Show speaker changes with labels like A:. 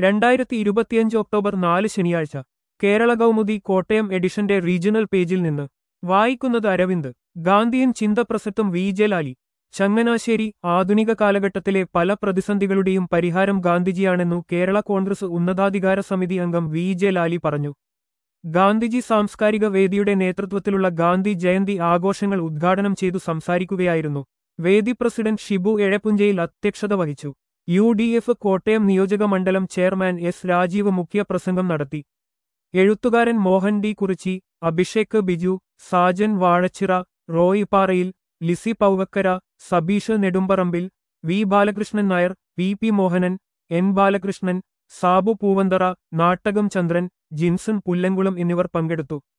A: രണ്ടായിരത്തി ഇരുപത്തിയഞ്ച് ഒക്ടോബർ നാല് ശനിയാഴ്ച കേരള കൗമുദി കോട്ടയം എഡിഷന്റെ റീജിയണൽ പേജിൽ നിന്ന് വായിക്കുന്നത് അരവിന്ദ് ഗാന്ധിയൻ ചിന്തപ്രസക്തം വി ജലാലി ചങ്ങനാശ്ശേരി ആധുനിക കാലഘട്ടത്തിലെ പല പ്രതിസന്ധികളുടെയും പരിഹാരം ഗാന്ധിജിയാണെന്നു കേരള കോൺഗ്രസ് ഉന്നതാധികാര സമിതി അംഗം വി ജെ ലാലി പറഞ്ഞു ഗാന്ധിജി സാംസ്കാരിക വേദിയുടെ നേതൃത്വത്തിലുള്ള ഗാന്ധി ജയന്തി ആഘോഷങ്ങൾ ഉദ്ഘാടനം ചെയ്തു സംസാരിക്കുകയായിരുന്നു വേദി പ്രസിഡന്റ് ഷിബു എഴപ്പുഞ്ചയിൽ അധ്യക്ഷത വഹിച്ചു യു ഡി എഫ് കോട്ടയം നിയോജക മണ്ഡലം ചെയർമാൻ എസ് രാജീവ് മുഖ്യപ്രസംഗം നടത്തി എഴുത്തുകാരൻ Mohan D Kurichi Abhishek Biju Sajan Vazhachira Roy Parayil Lizzy Pauvakkara Sabeesh Nedumparambil V Balakrishnan Nair P P Mohanan N Balakrishnan Sabu Poovanthara Nattakam Chandran Jinson Pullankulam എന്നിവർ പങ്കെടുത്തു